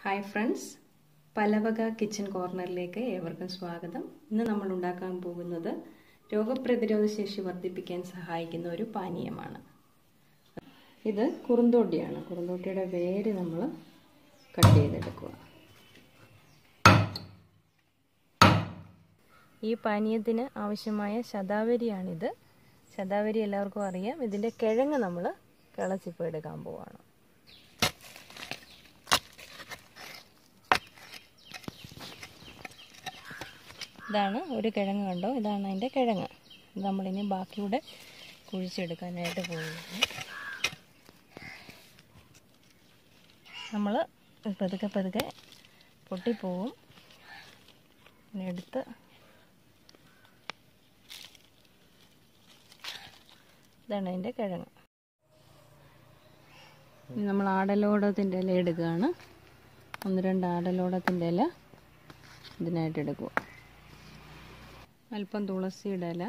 hi friends പലവക kitchen കോർണറിലേക്ക് ഏവർക്കും സ്വാഗതം ഇന്ന് നമ്മൾ ഉണ്ടാക്കാൻ പോകുന്നത് രോഗപ്രതിരോധ ശേഷി വർദ്ധിപ്പിക്കാൻ സഹായിക്കുന്ന ഒരു പാനീയമാണ് ഇത് കുറുന്തോട്ടിയാണ് കുറുന്തോട്ടിയുടെ വേര് നമ്മൾ കട്ട് ചെയ്തെടുക്കുക ഈ പാനീയത്തിന് ആവശ്യമായ ശതാവരിയാണിത് ശതാവരി എല്ലാവർക്കും അറിയാം ഇതിൻ്റെ കിഴങ്ങ് നമ്മൾ കിളച്ചിപ്പോൾ എടുക്കാൻ പോവാണ് ഇതാണ് ഒരു കിഴങ്ങ് കണ്ടോ ഇതാണ് അതിൻ്റെ കിഴങ്ങ് ഇത് നമ്മളിനി ബാക്കിയൂടെ കുഴിച്ചെടുക്കാനായിട്ട് പോകുന്നു നമ്മൾ പതുക്കെ പതുക്കെ പൊട്ടിപ്പോവും എടുത്ത് ഇതാണ് അതിൻ്റെ കിഴങ്ങ് ഇനി നമ്മൾ ആടലോടത്തിൻ്റെ ഇല എടുക്കുകയാണ് ഒന്ന് രണ്ട് ആടലോടത്തിൻ്റെ ഇല ഇതിനായിട്ട് എടുക്കുക അല്പം തുളസിയുടെ ഇല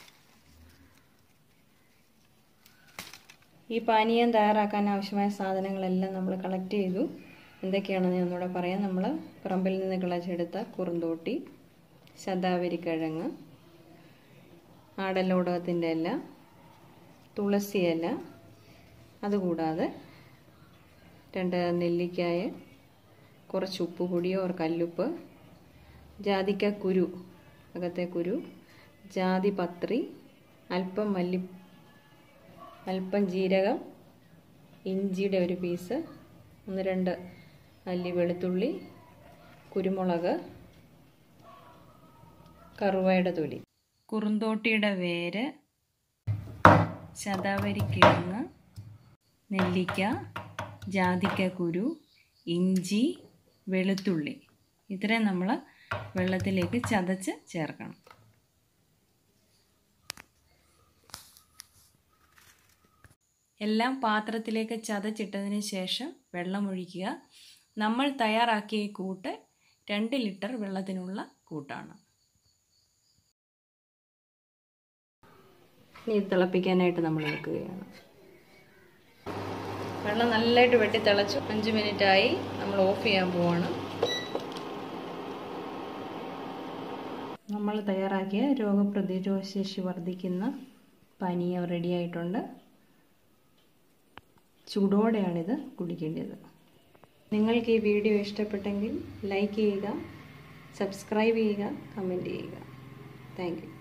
ഈ പാനീയം തയ്യാറാക്കാൻ ആവശ്യമായ സാധനങ്ങളെല്ലാം നമ്മൾ കളക്ട് ചെയ്തു എന്തൊക്കെയാണെന്ന് ഞാൻ ഒന്നുകൂടെ പറയാം നമ്മൾ പറമ്പിൽ നിന്ന് കിളച്ചെടുത്ത കുറുന്തോട്ടി ശതാവരി കിഴങ്ങ് ആടലോടകത്തിൻ്റെ ഇല തുളസി ഇല അതുകൂടാതെ രണ്ട് നെല്ലിക്കായ കുറച്ച് ഉപ്പ് പൊടിയോ ഒരു കല്ലുപ്പ് ജാതിക്ക കുരു അകത്തെ കുരു ജാതി പത്രി അല്പം മല്ലി അല്പം ജീരകം ഇഞ്ചിയുടെ ഒരു പീസ് ഒന്ന് രണ്ട് അല്ലി വെളുത്തുള്ളി കുരുമുളക് കറുവയുടെ തൊലി കുറുന്തോട്ടിയുടെ വേര് ശതാവരിക്കിഴങ്ങ് നെല്ലിക്ക ജാതിക്ക കുരു ഇഞ്ചി വെളുത്തുള്ളി ഇത്രയും നമ്മൾ വെള്ളത്തിലേക്ക് ചതച്ച് ചേർക്കണം എല്ലാം പാത്രത്തിലേക്ക് ചതച്ചിട്ടതിന് ശേഷം വെള്ളം ഒഴിക്കുക നമ്മൾ തയ്യാറാക്കിയ കൂട്ട് രണ്ട് ലിറ്റർ വെള്ളത്തിനുള്ള കൂട്ടാണ് ഇനി തിളപ്പിക്കാനായിട്ട് നമ്മൾ വെക്കുകയാണ് വെള്ളം നല്ലതായിട്ട് വെട്ടി തിളച്ചു അഞ്ച് മിനിറ്റായി നമ്മൾ ഓഫ് ചെയ്യാൻ പോവാണ് നമ്മൾ തയ്യാറാക്കിയ രോഗപ്രതിരോധ ശേഷി വർദ്ധിക്കുന്ന പാനീയം റെഡി ആയിട്ടുണ്ട് ചൂടോടെയാണിത് കുടിക്കേണ്ടത് നിങ്ങൾക്ക് ഈ വീഡിയോ ഇഷ്ടപ്പെട്ടെങ്കിൽ ലൈക്ക് ചെയ്യുക സബ്സ്ക്രൈബ് ചെയ്യുക കമൻറ്റ് ചെയ്യുക താങ്ക്